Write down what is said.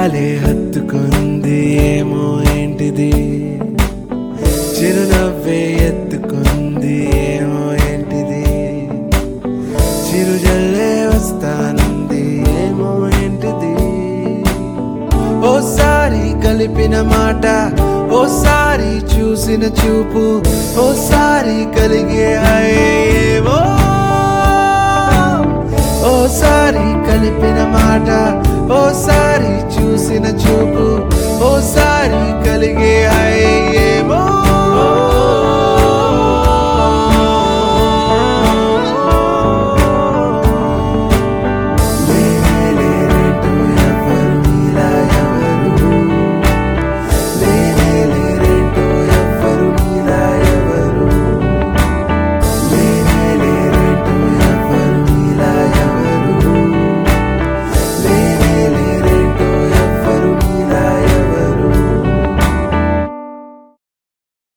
గాలే హత్తుకుంది ఏమో ఏంటిది చిరునవ్వే ఎత్తుకుంది ఏమో ఏంటిది చిరుజల్లే వస్తానంది ఏమో ఏంటిది ఓసారి కలిపిన మాట ఓసారి చూసిన చూపు ఓసారి కలిగే ఏవో ఓసారి కలిపిన మాట ఓసారి చూసిన చూపు ఓసారి కలిగే